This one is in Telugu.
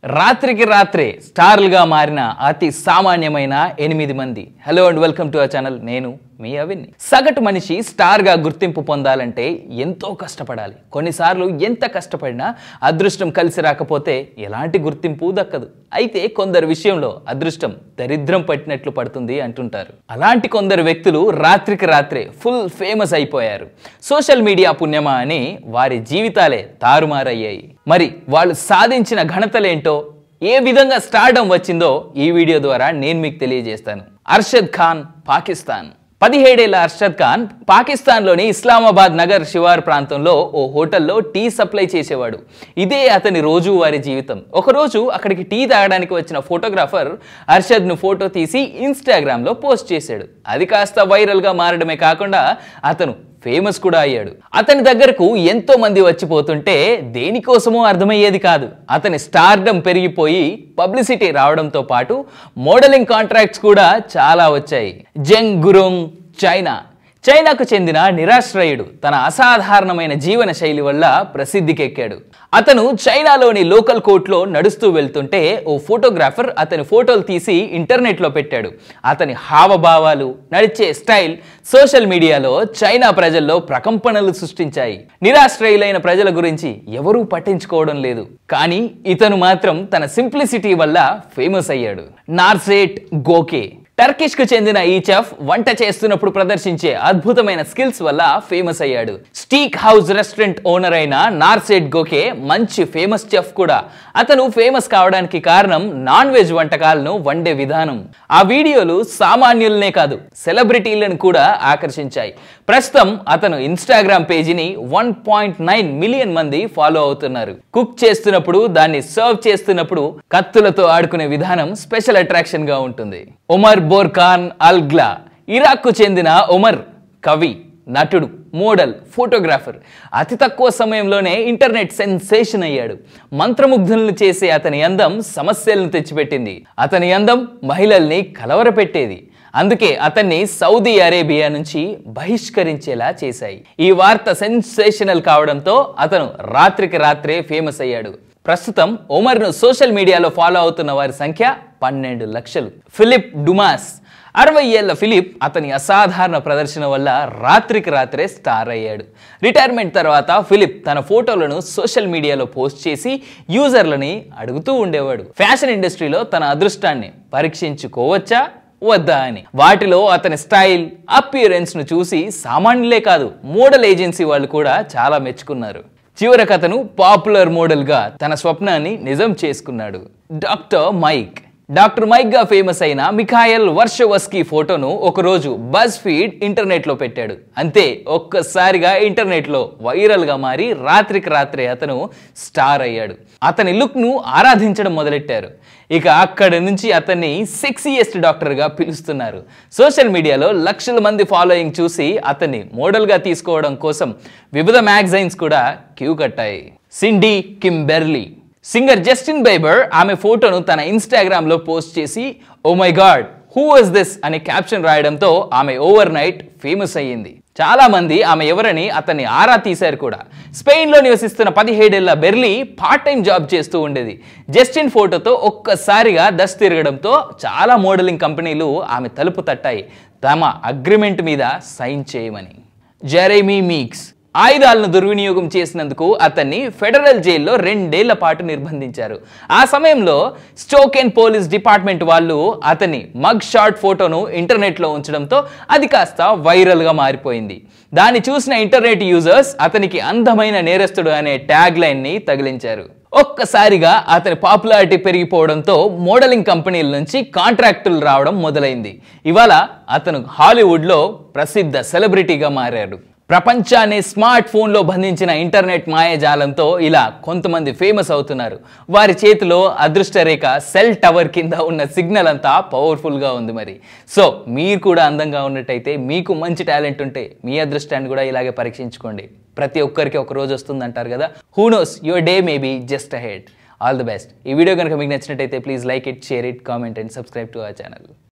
రాత్రికి రాత్రే స్టార్లుగా మారిన అతి సామాన్యమైన ఎనిమిది మంది hello and welcome to our channel నేను మీ అవిన్ని సగటు మనిషి స్టార్గా గుర్తింపు పొందాలంటే ఎంతో కష్టపడాలి కొన్నిసార్లు ఎంత కష్టపడినా అదృష్టం కలిసి రాకపోతే ఎలాంటి గుర్తింపు దక్కదు అయితే కొందరు విషయంలో అదృష్టం దరిద్రం పట్టినట్లు పడుతుంది అంటుంటారు అలాంటి కొందరు వ్యక్తులు రాత్రికి రాత్రే ఫుల్ ఫేమస్ అయిపోయారు సోషల్ మీడియా పుణ్యమా అని వారి జీవితాలే తారుమారయ్యాయి మరి వాళ్ళు సాధించిన ఘనతలేంటో ఏ విధంగా స్టార్డమ్ వచ్చిందో ఈ వీడియో ద్వారా నేను మీకు తెలియజేస్తాను అర్షద్ ఖాన్ పాకిస్తాన్ పదిహేడేళ్ల అర్షద్ ఖాన్ పాకిస్తాన్లోని ఇస్లామాబాద్ నగర్ శివార్ ప్రాంతంలో ఓ హోటల్లో టీ సప్లై చేసేవాడు ఇదే అతని రోజువారీ జీవితం ఒకరోజు అక్కడికి టీ తాగడానికి వచ్చిన ఫోటోగ్రాఫర్ అర్షద్ను ఫోటో తీసి ఇన్స్టాగ్రామ్లో పోస్ట్ చేశాడు అది కాస్త వైరల్గా మారడమే కాకుండా అతను ఫేమస్ కూడా అయ్యాడు అతని దగ్గరకు ఎంతో మంది వచ్చిపోతుంటే దేనికోసమో అర్థమయ్యేది కాదు అతని స్టార్డమ్ పెరిగిపోయి పబ్లిసిటీ రావడంతో పాటు మోడలింగ్ కాంట్రాక్ట్స్ కూడా చాలా వచ్చాయి జంగ్ గురోంగ్ చైనా చైనాకు చెందిన నిరాశ్రయుడు తన అసాధారణమైన జీవన శైలి వల్ల ప్రసిద్ధికెక్కాడు అతను చైనాలోని లోకల్ కోర్టులో నడుస్తూ వెళ్తుంటే ఓ ఫోటోగ్రాఫర్ అతని ఫోటోలు తీసి ఇంటర్నెట్లో పెట్టాడు అతని హావభావాలు నడిచే స్టైల్ సోషల్ మీడియాలో చైనా ప్రజల్లో ప్రకంపనలు సృష్టించాయి నిరాశ్రయులైన ప్రజల గురించి ఎవరూ పట్టించుకోవడం లేదు కానీ ఇతను మాత్రం తన సింప్లిసిటీ వల్ల ఫేమస్ అయ్యాడు నార్సేట్ గోకే టర్కిష్ కు చెందిన ఈ చెఫ్ వంట చేస్తున్నప్పుడు ప్రదర్శించే అద్భుతమైన స్కిల్స్ వల్ల ఫేమస్ అయ్యాడు స్టీక్ హౌస్ రెస్టారెంట్ ఓనర్ అయిన నార్సెట్ గోకే మంచి ఫేమస్ చెఫ్ కూడా అతను ఫేమస్ కావడానికి కారణం నాన్ వెజ్ వంటకాలను వండే విధానం ఆ వీడియోలు సామాన్యులనే కాదు సెలబ్రిటీలను కూడా ఆకర్షించాయి ప్రస్తుతం అతను ఇన్స్టాగ్రామ్ పేజీని వన్ పాయింట్ నైన్ మిలియన్ మంది ఫాలో అవుతున్నారు కుక్ చేస్తున్నప్పుడు దాన్ని సర్వ్ చేస్తున్నప్పుడు కత్తులతో ఆడుకునే విధానం స్పెషల్ అట్రాక్షన్ గా ఉంటుంది ఒమర్ బోర్ఖాన్ అల్గ్లా ఇరాక్కు చెందిన ఒమర్ కవి నటుడు మోడల్ ఫోటోగ్రాఫర్ అతి తక్కువ సమయంలోనే ఇంటర్నెట్ సెన్సేషన్ అయ్యాడు మంత్రముగ్ధులను చేసే అతని అందం సమస్యలను తెచ్చిపెట్టింది అతని అందం మహిళల్ని కలవరపెట్టేది అందుకే అతన్ని సౌదీ అరేబియా నుంచి బహిష్కరించేలా చేశాయి ఈ వార్త సెన్సేషనల్ కావడంతో అతను రాత్రికి రాత్రే ఫేమస్ అయ్యాడు ప్రస్తుతం ఒమర్ను సోషల్ మీడియాలో ఫాలో అవుతున్న వారి సంఖ్య పన్నెండు లక్షలు ఫిలిప్ డుమాస్ అరవై ఏళ్ల ఫిలిప్ అతని అసాధారణ ప్రదర్శన వల్ల రాత్రికి రాత్రే స్టార్ అయ్యాడు రిటైర్మెంట్ తర్వాత ఫిలిప్ తన ఫోటోలను సోషల్ మీడియాలో పోస్ట్ చేసి యూజర్లని అడుగుతూ ఉండేవాడు ఫ్యాషన్ ఇండస్ట్రీలో తన అదృష్టాన్ని పరీక్షించుకోవచ్చా వద్దా అని వాటిలో అతని స్టైల్ అపియరెన్స్ ను చూసి సామాన్యులే కాదు మోడల్ ఏజెన్సీ వాళ్ళు కూడా చాలా మెచ్చుకున్నారు చివరకు అతను పాపులర్ మోడల్గా తన స్వప్నాన్ని నిజం చేసుకున్నాడు డాక్టర్ మైక్ డాక్టర్ మైక్ గా ఫేమస్ అయిన మిఖాయల్ వర్షవస్కీ ఫోటోను ఒకరోజు బజ్ ఫీడ్ ఇంటర్నెట్లో పెట్టాడు అంతే ఒక్కసారిగా ఇంటర్నెట్లో వైరల్గా మారి రాత్రికి రాత్రే అతను స్టార్ అయ్యాడు అతని లుక్ను ఆరాధించడం మొదలెట్టారు ఇక అక్కడి నుంచి అతన్ని సెక్సీయెస్ట్ డాక్టర్గా పిలుస్తున్నారు సోషల్ మీడియాలో లక్షల మంది ఫాలోయింగ్ చూసి అతన్ని మోడల్గా తీసుకోవడం కోసం వివిధ మ్యాగజైన్స్ కూడా క్యూ కట్టాయి Cindy Kimberly singer Justin Bieber ఆమె ఫోటోను తన ఇన్స్టాగ్రామ్లో పోస్ట్ చేసి oh my god who was this అనే క్యాప్షన్ రాయడంతో ఆమె ఓవర్ నైట్ ఫేమస్ అయ్యింది చాలా మంది ఆమె ఎవరని అతన్ని ఆరా తీశారు కూడా స్పెయిన్లో నివసిస్తున్న పదిహేడేళ్ల బెర్లీ పార్ట్ టైం జాబ్ చేస్తూ ఉండేది జస్టిన్ ఫోటోతో ఒక్కసారిగా దశ తిరగడంతో చాలా మోడలింగ్ కంపెనీలు ఆమె తలుపు తట్టాయి తమ అగ్రిమెంట్ మీద సైన్ చేయమని జెరైమీ మీక్స్ ఆయుధాలను దుర్వినియోగం చేసినందుకు అతన్ని ఫెడరల్ జైల్లో రెండేళ్ల పాటు నిర్బంధించారు ఆ సమయంలో స్టోకెన్ పోలీస్ డిపార్ట్మెంట్ వాళ్ళు అతని మగ్ షాట్ ఫోటోను ఇంటర్నెట్లో ఉంచడంతో అది కాస్త వైరల్గా మారిపోయింది దాన్ని చూసిన ఇంటర్నెట్ యూజర్స్ అతనికి అందమైన నేరస్తుడు అనే ట్యాగ్ లైన్ని తగిలించారు ఒక్కసారిగా అతని పాపులారిటీ పెరిగిపోవడంతో మోడలింగ్ కంపెనీల నుంచి కాంట్రాక్టులు రావడం మొదలైంది ఇవాళ అతను హాలీవుడ్లో ప్రసిద్ధ సెలబ్రిటీగా మారాడు ప్రపంచాన్ని స్మార్ట్ ఫోన్లో బంధించిన ఇంటర్నెట్ మాయాజాలంతో ఇలా కొంతమంది ఫేమస్ అవుతున్నారు వారి చేతిలో అదృష్ట రేఖ సెల్ టవర్ కింద ఉన్న సిగ్నల్ అంతా పవర్ఫుల్గా ఉంది మరి సో మీరు కూడా అందంగా ఉన్నట్టయితే మీకు మంచి టాలెంట్ ఉంటే మీ అదృష్టాన్ని కూడా ఇలాగే పరీక్షించుకోండి ప్రతి ఒక్కరికి ఒక రోజు వస్తుంది అంటారు కదా who knows your day may be just ahead all the best ఈ వీడియో కనుక మీకు నచ్చినట్టయితే please like it share it comment and subscribe to our channel